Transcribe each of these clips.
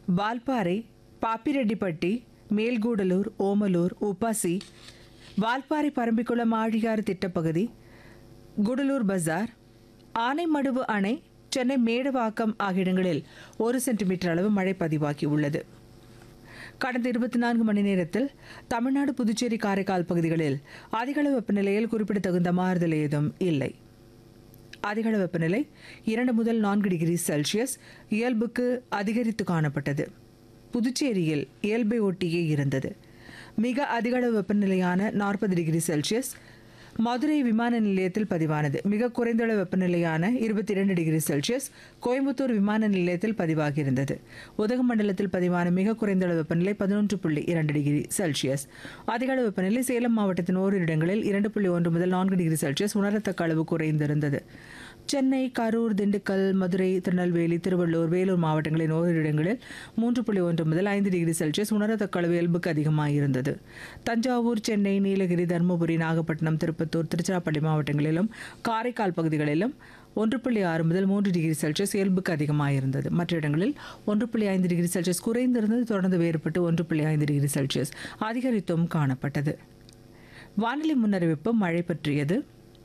வால்பாறை பாப்பிரெட்டிப்பட்டி மேல்கூடலூர் ஓமலூர் உப்பாசி வால்பாறை பரம்பிக்குளம் ஆழியாறு திட்டப்பகுதி குடலூர் பஜார் ஆனைமடுவு அணை சென்னை மேடவாக்கம் ஆகிய இடங்களில் ஒரு சென்டிமீட்டர் அளவு மழை பதிவாகி உள்ளது கடந்த இருபத்தி நான்கு மணி நேரத்தில் தமிழ்நாடு புதுச்சேரி காரைக்கால் பகுதிகளில் அதிகளவு வெப்பநிலையில் குறிப்பிடத்தகுந்த மாறுதல் ஏதும் இல்லை அதிகளவு வெப்பநிலை இரண்டு முதல் நான்கு டிகிரி செல்சியஸ் இயல்புக்கு அதிகரித்து காணப்பட்டது புதுச்சேரியில் இயல்பை ஒட்டியே இருந்தது மிக அதிகளவு வெப்பநிலையான நாற்பது டிகிரி செல்சியஸ் மதுரை விமான நிலையத்தில் பதிவானது மிக குறைந்த அளவு வெப்பநிலையான இருபத்தி இரண்டு டிகிரி செல்சியஸ் கோயம்புத்தூர் விமான நிலையத்தில் பதிவாகியிருந்தது உதகமண்டலத்தில் பதிவான மிக குறைந்த அளவு வெப்பநிலை பதினொன்று புள்ளி இரண்டு டிகிரி செல்சியஸ் அதிக அளவு வெப்பநிலை சேலம் மாவட்டத்தின் ஓரிரு இடங்களில் இரண்டு புள்ளி ஒன்று முதல் நான்கு டிகிரி செல்சியஸ் உணரத்தக்க அளவு குறைந்திருந்தது சென்னை கரூர் திண்டுக்கல் மதுரை திருநெல்வேலி திருவள்ளூர் வேலூர் மாவட்டங்களின் ஓரிரு இடங்களில் மூன்று புள்ளி ஒன்று முதல் ஐந்து டிகிரி செல்சியஸ் உணரத்தக்க அளவு இயல்புக்கு அதிகமாக இருந்தது தஞ்சாவூர் சென்னை நீலகிரி தருமபுரி நாகப்பட்டினம் திருப்பத்தூர் திருச்சிராப்பள்ளி மாவட்டங்களிலும் காரைக்கால் பகுதிகளிலும் ஒன்று புள்ளி ஆறு முதல் மூன்று டிகிரி செல்சியஸ் இயல்புக்கு அதிகமாக இருந்தது மற்ற இடங்களில் ஒன்று புள்ளி ஐந்து டிகிரி செல்சியஸ் குறைந்திருந்தது தொடர்ந்து வேறுபட்டு ஒன்று புள்ளி ஐந்து டிகிரி செல்சியஸ் அதிகரித்தும் காணப்பட்டது வானிலை முன்னறிவிப்பு மழை பற்றியது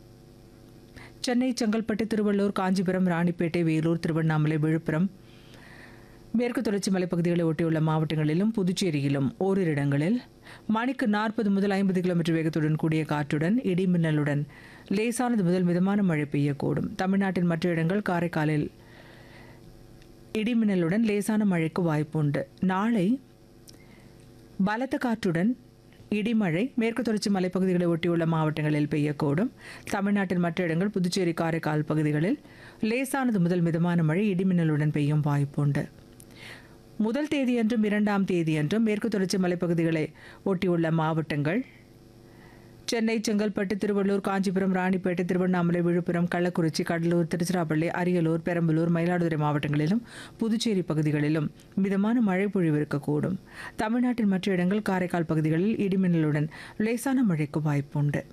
சென்னை செங்கல்பட்டு திருவள்ளூர் காஞ்சிபுரம் ராணிப்பேட்டை வேலூர் திருவண்ணாமலை விழுப்புரம் மேற்கு தொடர்ச்சி மலைப்பகுதிகளை ஒட்டியுள்ள மாவட்டங்களிலும் புதுச்சேரியிலும் ஓரிரு இடங்களில் மணிக்கு நாற்பது முதல் ஐம்பது கிலோமீட்டர் வேகத்துடன் கூடிய காற்றுடன் இடி மின்னலுடன் லேசானது முதல் மிதமான மழை பெய்யக்கூடும் தமிழ்நாட்டின் மற்ற இடங்கள் காரைக்காலில் இடி மின்னலுடன் லேசான மழைக்கு வாய்ப்புண்டு நாளை பலத்த காற்றுடன் இடிமழை மேற்கு தொடர்ச்சி மலைப்பகுதிகளை ஒட்டியுள்ள மாவட்டங்களில் பெய்யக்கூடும் தமிழ்நாட்டின் மற்ற இடங்கள் புதுச்சேரி காரைக்கால் பகுதிகளில் லேசானது முதல் மிதமான மழை இடிமின்னலுடன் பெய்யும் வாய்ப்புண்டு முதல் தேதியன்றும் இரண்டாம் தேதியன்றும் மேற்கு தொடர்ச்சி மலைப்பகுதிகளை ஒட்டியுள்ள மாவட்டங்கள் சென்னை செங்கல்பட்டு திருவள்ளூர் காஞ்சிபுரம் ராணிப்பேட்டை திருவண்ணாமலை விழுப்புரம் கள்ளக்குறிச்சி கடலூர் திருச்சிராப்பள்ளி அரியலூர் பெரம்பலூர் மயிலாடுதுறை மாவட்டங்களிலும் புதுச்சேரி பகுதிகளிலும் மிதமான மழை பொழிவு இருக்கக்கூடும் தமிழ்நாட்டின் மற்ற இடங்கள் காரைக்கால் பகுதிகளில் இடிமின்னலுடன் லேசான மழைக்கு வாய்ப்புண்டு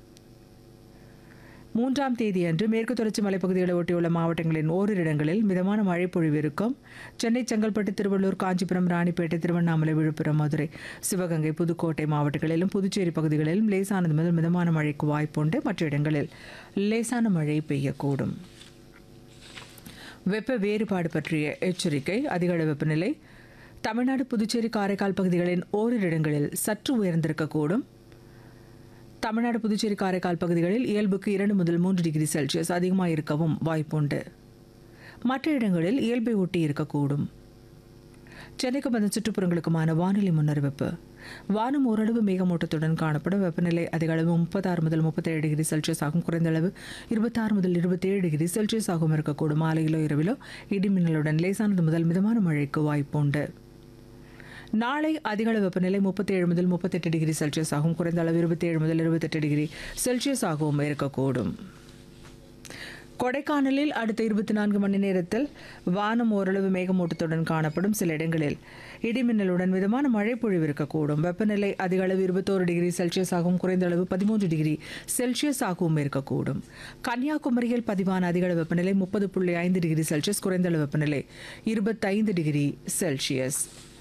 மூன்றாம் தேதியன்று மேற்கு தொடர்ச்சி மலைப்பகுதிகளை ஒட்டியுள்ள மாவட்டங்களின் ஓரிரு இடங்களில் மிதமான மழை பொழிவு இருக்கும் சென்னை செங்கல்பட்டு திருவள்ளூர் காஞ்சிபுரம் ராணிப்பேட்டை திருவண்ணாமலை விழுப்புரம் மதுரை சிவகங்கை புதுக்கோட்டை மாவட்டங்களிலும் புதுச்சேரி பகுதிகளிலும் லேசானது முதல் மிதமான மழைக்கு வாய்ப்புண்டு மற்ற இடங்களில் லேசான மழை பெய்யக்கூடும் வெப்ப வேறுபாடு பற்றிய எச்சரிக்கை அதிகளவு வெப்பநிலை தமிழ்நாடு புதுச்சேரி காரைக்கால் பகுதிகளின் ஓரிரு இடங்களில் சற்று உயர்ந்திருக்கக்கூடும் தமிழ்நாடு புதுச்சேரி காரைக்கால் பகுதிகளில் இயல்புக்கு இரண்டு முதல் மூன்று டிகிரி செல்சியஸ் அதிகமாக இருக்கவும் வாய்ப்புண்டு மற்ற இடங்களில் இயல்பை ஒட்டி இருக்கக்கூடும் சென்னைக்கும் அதன் சுற்றுப்புறங்களுக்குமான வானிலை முன்னறிவிப்பு வானம் ஓரளவு மேகமூட்டத்துடன் காணப்படும் வெப்பநிலை அதிக அளவு முப்பத்தாறு முதல் முப்பத்தேழு டிகிரி செல்சியஸ் ஆகும் குறைந்த அளவு இருபத்தாறு முதல் இருபத்தேழு டிகிரி செல்சியஸ் ஆகும் இருக்கக்கூடும் மாலையிலோ இரவிலோ இடிமின்னலுடன் லேசானது முதல் மிதமான மழைக்கு வாய்ப்புண்டு நாளை அதிகளவு வெப்பநிலை முப்பத்தேழு முதல் முப்பத்தெட்டு டிகிரி செல்சியஸ் ஆகும் குறைந்த அளவு இருபத்தேழு முதல் இருபத்தெட்டு டிகிரி செல்சியஸ் ஆகவும் இருக்கக்கூடும் கொடைக்கானலில் அடுத்த இருபத்தி நான்கு மணி நேரத்தில் வானம் ஓரளவு மேகமூட்டத்துடன் காணப்படும் சில இடங்களில் இடிமின்னலுடன் மிதமான மழை பொழிவு இருக்கக்கூடும் வெப்பநிலை அதிக அளவு இருபத்தோரு டிகிரி செல்சியஸ் ஆகவும் குறைந்த அளவு பதிமூன்று டிகிரி செல்சியஸ் ஆகவும் இருக்கக்கூடும் கன்னியாகுமரியில் பதிவான அதிக அளவு வெப்பநிலை முப்பது புள்ளி ஐந்து டிகிரி செல்சியஸ் குறைந்த அளவு வெப்பநிலை இருபத்தைந்து டிகிரி செல்சியஸ்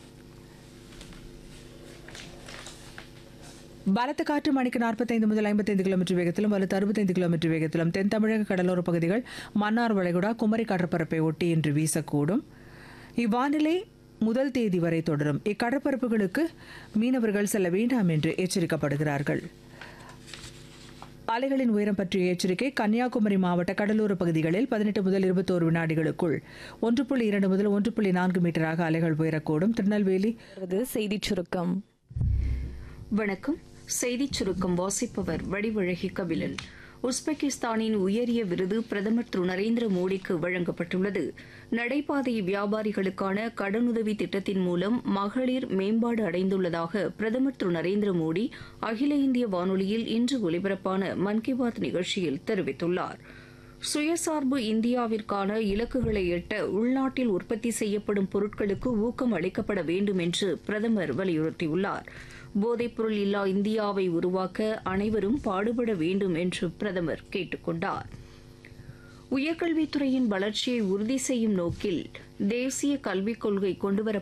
பலத்த காற்று மணிக்கு நாற்பத்தைந்து முதல் ஐம்பத்தைந்து கிலோமீட்டர் வேகத்திலும் வலுத்து அறுபத்தைந்து கிலோமீட்டர் வேகத்திலும் தென் தமிழக கடலோர பகுதிகள் மன்னார் வளைகுடா குமரி கடற்பரப்பை ஒட்டி இன்று வீசக்கூடும் இவ்வானிலை முதல் தேதி வரை தொடரும் இக்கடற்பரப்புகளுக்கு மீனவர்கள் செல்ல வேண்டாம் என்று எச்சரிக்கப்படுகிறார்கள் அலைகளின் உயரம் பற்றிய எச்சரிக்கை கன்னியாகுமரி மாவட்ட கடலோர பகுதிகளில் பதினெட்டு முதல் இருபத்தோரு வினாடிகளுக்குள் ஒன்று புள்ளி இரண்டு முதல் ஒன்று புள்ளி நான்கு மீட்டராக அலைகள் உயரக்கூடும் திருநெல்வேலி செய்திச் சுருக்கம் வணக்கம் செய்திச் சுருக்கம் வாசிப்பவர் வடிவழகி கபிலன் உஸ்பெகிஸ்தானின் உயரிய விருது பிரதமர் திரு நரேந்திர மோடிக்கு வழங்கப்பட்டுள்ளது நடைபாதை வியாபாரிகளுக்கான கடனுதவி திட்டத்தின் மூலம் மகளிர் மேம்பாடு அடைந்துள்ளதாக பிரதமர் திரு நரேந்திர மோடி அகில இந்திய வானொலியில் இன்று ஒலிபரப்பான மன் கி பாத் நிகழ்ச்சியில் தெரிவித்துள்ளார் சுயசார்பு இந்தியாவிற்கான இலக்குகளை எட்ட உள்நாட்டில் உற்பத்தி செய்யப்படும் பொருட்களுக்கு ஊக்கம் அளிக்கப்பட வேண்டும் என்று பிரதமர் வலியுறுத்தியுள்ளார் போதைப்பொருள் இல்லா இந்தியாவை உருவாக்க அனைவரும் பாடுபட வேண்டும் என்று பிரதமர் கேட்டுக் கொண்டார் உயர்கல்வித்துறையின் வளர்ச்சியை உறுதி செய்யும் நோக்கில் தேசிய கல்விக் கொள்கை கொண்டுவர